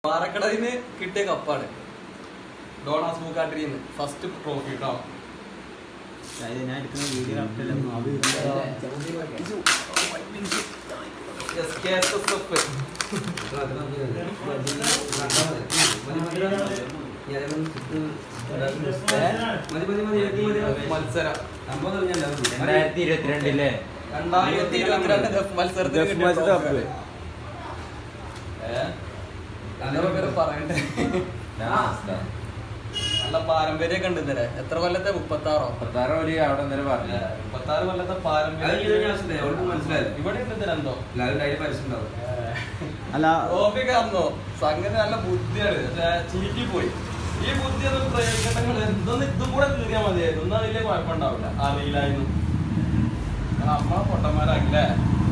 പാറക്കടവിന് കിട്ടിയ കപ്പാണ് ഡോണാസ് മൂക്കാട്ടിരിന്ന് first trophy കേട്ടോ ഞാൻ എടുക്കുന്ന വീഡിയോ മത്സരം രണ്ടായിരത്തി ഇരുപത്തിരണ്ടിലെ രണ്ടായിരത്തി ഇരുപത്തിരണ്ട് ദഫ് മത്സരത്തിന് ദഫ് കിട്ടിയ മത്സരം trophy. കപ്പ്. ഏ? അതിന്റെ പേര് പറയണ്ടേ നല്ല പാരമ്പര്യമൊക്കെ ഉണ്ട് ഇന്നലെ എത്ര കൊല്ലത്തെ മുപ്പത്തി ആറോ മുപ്പത്താറ് ഒരു അവിടെ ഇന്നലെ പറഞ്ഞു മുപ്പത്തി ആറ് കൊല്ലത്തെ പാരമ്പര്യം ഇവിടെ ഉണ്ട് ഇതിനെന്തോ അല്ല ട്രോഫി കാണുന്നോ സംഗതി നല്ല ബുദ്ധിയാണ് പക്ഷേ ചീറ്റി പോയി ഈ ബുദ്ധി ഒന്നും പ്രയോജനങ്ങൾ ഇതൊന്നും ഇതും കൂടെ തീർക്കാൻ മതിയായിരുന്നു ഒന്നും വലിയ കുഴപ്പമുണ്ടാവില്ല അറിയില്ലായിരുന്നു നമ്മളെ പൊട്ടന്മാരാക്കില്ലേ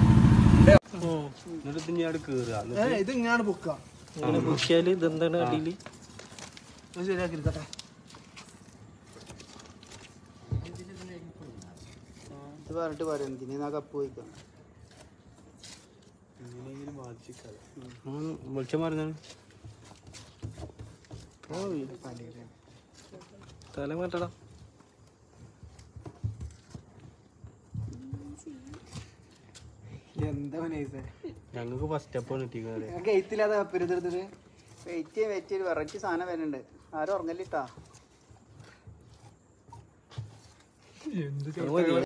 ഇത് ഇങ്ങനെയാണ് പൊക്കുക ബുക്കിയാല് ഇതെന്താണ് അടിയില് ഇത് ശരിയാക്കി എടുക്കട്ടെ ഇത് പറഞ്ഞിട്ട് പറയാം എന്തിനാ കപ്പ് പോയിക്കാം വെളിച്ചം മാറുന്നതാണ് തല മാറ്റടാ എന്താ മനസ്സേ ഞങ്ങൾക്ക് ഫസ്റ്റ് സ്റ്റെപ്പാണ് കിട്ടിയത് ഞങ്ങൾക്ക് എയ്ത്തില്ലാതെ കപ്പ് ഇരുതെടുത്തിട്ട് വെയിറ്റ് വെയിറ്റ് ഒരു വെറൈറ്റി സാധനം വരുന്നുണ്ട് ആരും ഉറങ്ങല്ലിട്ടാ